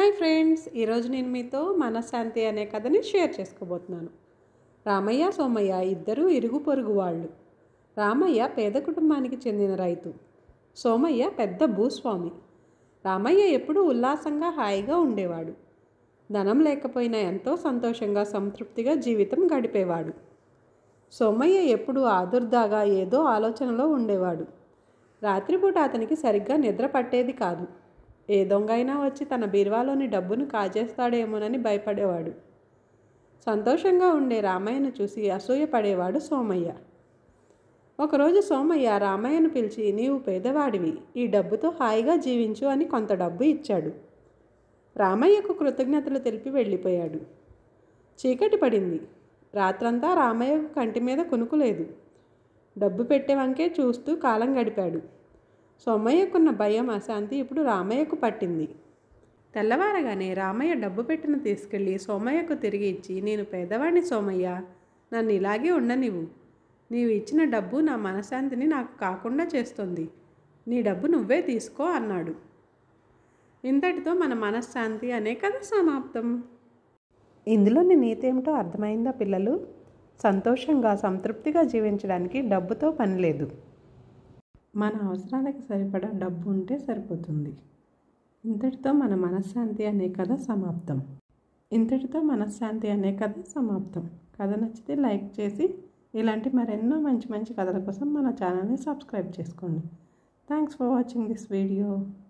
hi friends ఈరోజు నేను మీతో మనశ్శాంతి అనే కథని షేర్ చేసుకోబోతున్నాను రామయ్య సోమయ్య ఇద్దరూ ఇరుగు పొరుగు వాళ్ళు రామయ్య పేద కుటుంబానికి చెందిన రైతు సోమయ్య పెద్ద భూస్వామి రామయ్య ఎప్పుడూ ఉల్లాసంగా హాయిగా ఉండేవాడు ధనం లేకపోయినా ఎంతో సంతోషంగా సంతృప్తిగా జీవితం గడిపేవాడు సోమయ్య ఎప్పుడూ ఆదుర్దాగా ఏదో ఆలోచనలో ఉండేవాడు రాత్రిపూట అతనికి సరిగ్గా నిద్ర పట్టేది కాదు ఏ దొంగ అయినా వచ్చి తన బీరువాలోని డబ్బును కాజేస్తాడేమోనని భయపడేవాడు సంతోషంగా ఉండే రామయ్యను చూసి అసూయపడేవాడు సోమయ్య ఒకరోజు సోమయ్య రామయ్యను పిలిచి నీవు పేదవాడివి ఈ డబ్బుతో హాయిగా జీవించు అని కొంత డబ్బు ఇచ్చాడు రామయ్యకు కృతజ్ఞతలు తెలిపి వెళ్ళిపోయాడు చీకటి పడింది రాత్రంతా రామయ్యకు కంటి మీద కునుకులేదు డబ్బు పెట్టే వంకే చూస్తూ కాలం గడిపాడు సోమయ్యకున్న భయం అశాంతి ఇప్పుడు రామయ్యకు పట్టింది తెల్లవారగానే రామయ్య డబ్బు పెట్టిన తీసుకెళ్ళి సోమయ్యకు తిరిగి ఇచ్చి నేను పేదవాడిని సోమయ్య నన్ను ఇలాగే ఉండనివ్వు నీవు ఇచ్చిన డబ్బు నా మనశ్శాంతిని నాకు కాకుండా చేస్తుంది నీ డబ్బు నువ్వే తీసుకో అన్నాడు ఇంతటితో మన మనశ్శాంతి అనే కథ సమాప్తం ఇందులోని నీతి ఏమిటో అర్థమైందా పిల్లలు సంతోషంగా సంతృప్తిగా జీవించడానికి డబ్బుతో పని లేదు మన అవసరాలకు సరిపడా డబ్బు ఉంటే సరిపోతుంది ఇంతటితో మన మనశ్శాంతి అనే కథ సమాప్తం ఇంతటితో మనశ్శాంతి అనే కథ సమాప్తం కథ నచ్చితే లైక్ చేసి ఇలాంటి మరెన్నో మంచి మంచి కథల కోసం మన ఛానల్ని సబ్స్క్రైబ్ చేసుకోండి thanks for watching this video